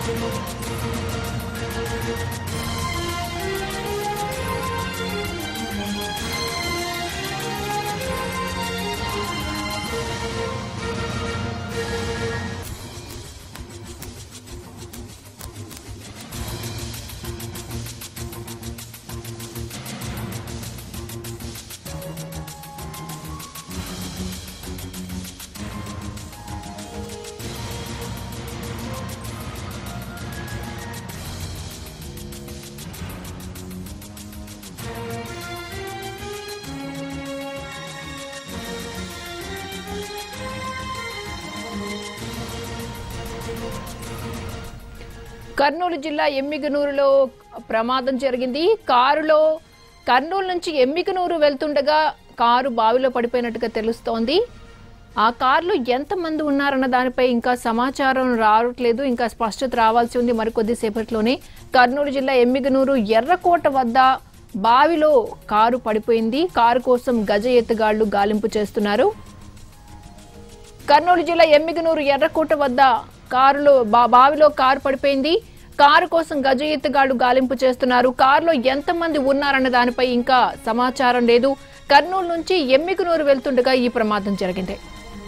కర్నూలు జిల్లా ఎమ్మిగనూరులో ప్రమాదం జరిగింది కారులో కర్నూలు నుంచి ఎమ్మిగనూరు వెళ్తుండగా కారు బావిలో పడిపోయినట్టుగా తెలుస్తోంది ఆ కారులో ఎంతమంది ఉన్నారన్న దానిపై ఇంకా సమాచారం రావట్లేదు ఇంకా స్పష్టత రావాల్సి ఉంది మరికొద్ది సేపట్లోనే కర్నూలు జిల్లా ఎమ్మిగనూరు ఎర్రకోట వద్ద బావిలో కారు పడిపోయింది కారు కోసం గజ ఎత్తుగాళ్లు గాలింపు చేస్తున్నారు కర్నూలు జిల్లా ఎమ్మిగనూరు ఎర్రకోట వద్ద కారులో బా- బావిలో కారు పడిపోయింది కారు కోసం గజ ఎత్తుగాళ్లు గాలింపు చేస్తున్నారు కారులో ఎంతమంది ఉన్నారన్న దానిపై ఇంకా సమాచారం లేదు కర్నూలు నుంచి ఎమ్మిగనూరు వెళ్తుండగా ఈ ప్రమాదం జరిగింది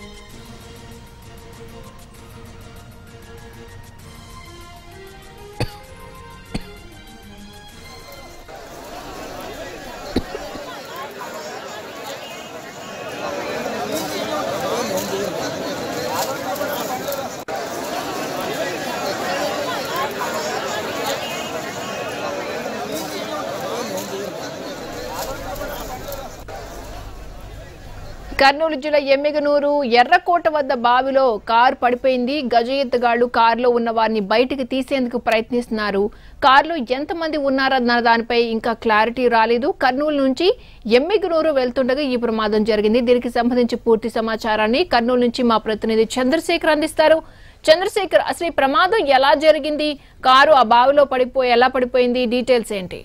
కర్నూలు జిల్లా ఎమ్మిగనూరు ఎర్రకోట వద్ద బావిలో కారు పడిపోయింది గజ ఎత్తుగాళ్లు కారులో ఉన్న వారిని బయటికి తీసేందుకు ప్రయత్నిస్తున్నారు కారులో ఎంతమంది ఉన్నారన్న దానిపై ఇంకా క్లారిటీ రాలేదు కర్నూలు నుంచి ఎమ్మిగనూరు వెళ్తుండగా ఈ ప్రమాదం జరిగింది దీనికి సంబంధించి పూర్తి సమాచారాన్ని కర్నూలు నుంచి మా ప్రతినిధి చంద్రశేఖర్ అందిస్తారు చంద్రశేఖర్ అసలు ఈ ప్రమాదం ఎలా జరిగింది కారు ఆ బావిలో పడిపోయి ఎలా పడిపోయింది డీటెయిల్స్ ఏంటి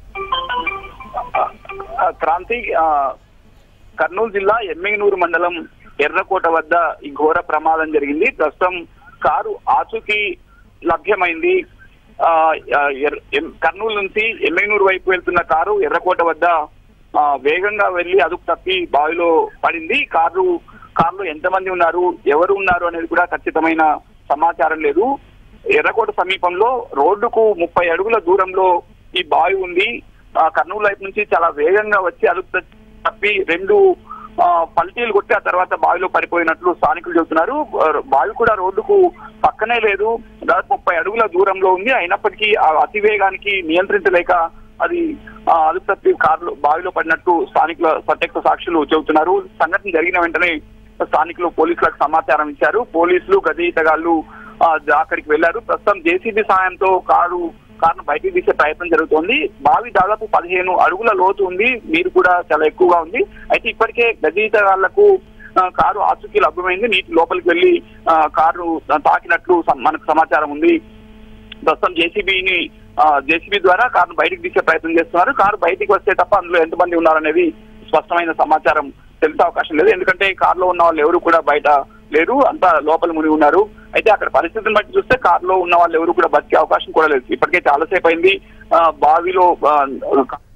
ఆ, క్రాంతి ఆ, కర్నూలు జిల్లా ఎమ్మిగనూరు మండలం ఎర్రకోట వద్ద ఈ ఘోర ప్రమాదం జరిగింది ప్రస్తుతం కారు ఆచూకీ లభ్యమైంది ఆ, ఆ, ఎర్- ఎం- కర్నూలు నుంచి ఎమ్మిగనూరు వైపు వెళ్తున్న కారు ఎర్రకోట వద్ద ఆ, వేగంగా వెళ్లి అదుపు తప్పి బావిలో పడింది కారు కారులో ఎంతమంది ఉన్నారు ఎవరు ఉన్నారు అనేది కూడా ఖచ్చితమైన సమాచారం లేదు ఎర్రకోట సమీపంలో రోడ్డుకు ముప్పై అడుగుల దూరంలో ఈ బావి ఉంది ఆ, కర్నూలు వైపు నుంచి చాలా వేగంగా వచ్చి అదుపు తప్పి- తప్పి రెండు ఆ, పల్టీలు కొట్టి ఆ తర్వాత బావిలో పడిపోయినట్లు స్థానికులు చెబుతున్నారు ఆ, బావి కూడా రోడ్డుకు పక్కనే లేదు దాదాపు ముప్పై అడుగుల దూరంలో ఉంది అయినప్పటికీ ఆ అతివేగానికి నియంత్రించలేక అది ఆ, అదుపు తప్పి కారులో బావిలో పడినట్టు స్థానికుల ప్రత్యక్ష సాక్షులు చెబుతున్నారు సంఘటన జరిగిన వెంటనే స్థానికులు పోలీసులకు సమాచారం ఇచ్చారు పోలీసులు గజయితగాళ్లు ఆ, అక్కడికి వెళ్లారు ప్రస్తుతం జేసీబీ సాయంతో కారు కారును బయటికి తీసే ప్రయత్నం జరుగుతోంది బావి దాదాపు పదిహేను అడుగుల లోతు ఉంది నీరు కూడా చాలా ఎక్కువగా ఉంది అయితే ఇప్పటికే గజయితగాళ్లకు ఆ, కారు ఆచూకీ లభ్యమైంది నీటి లోపలికి వెళ్లి ఆ, కారు తాకినట్లు సం- మనకు సమాచారం ఉంది ప్రస్తుతం జేసీబీని జేసీబీ ద్వారా కారును బయటికి తీసే ప్రయత్నం చేస్తున్నారు కారు బయటికి వస్తే తప్ప అందులో ఎంతమంది ఉన్నారనేది స్పష్టమైన సమాచారం తెలిసే అవకాశం లేదు ఎందుకంటే కారులో ఉన్న వాళ్ళు ఎవరు కూడా బయట లేరు అంతా లోపల మునిగి ఉన్నారు అయితే అక్కడ పరిస్థితిని బట్టి చూస్తే కారులో ఉన్న వాళ్ళు ఎవరు కూడా బతికే అవకాశం కూడా లేదు ఇప్పటికే చాలాసేపు అయింది ఆ, బావిలో ఆ,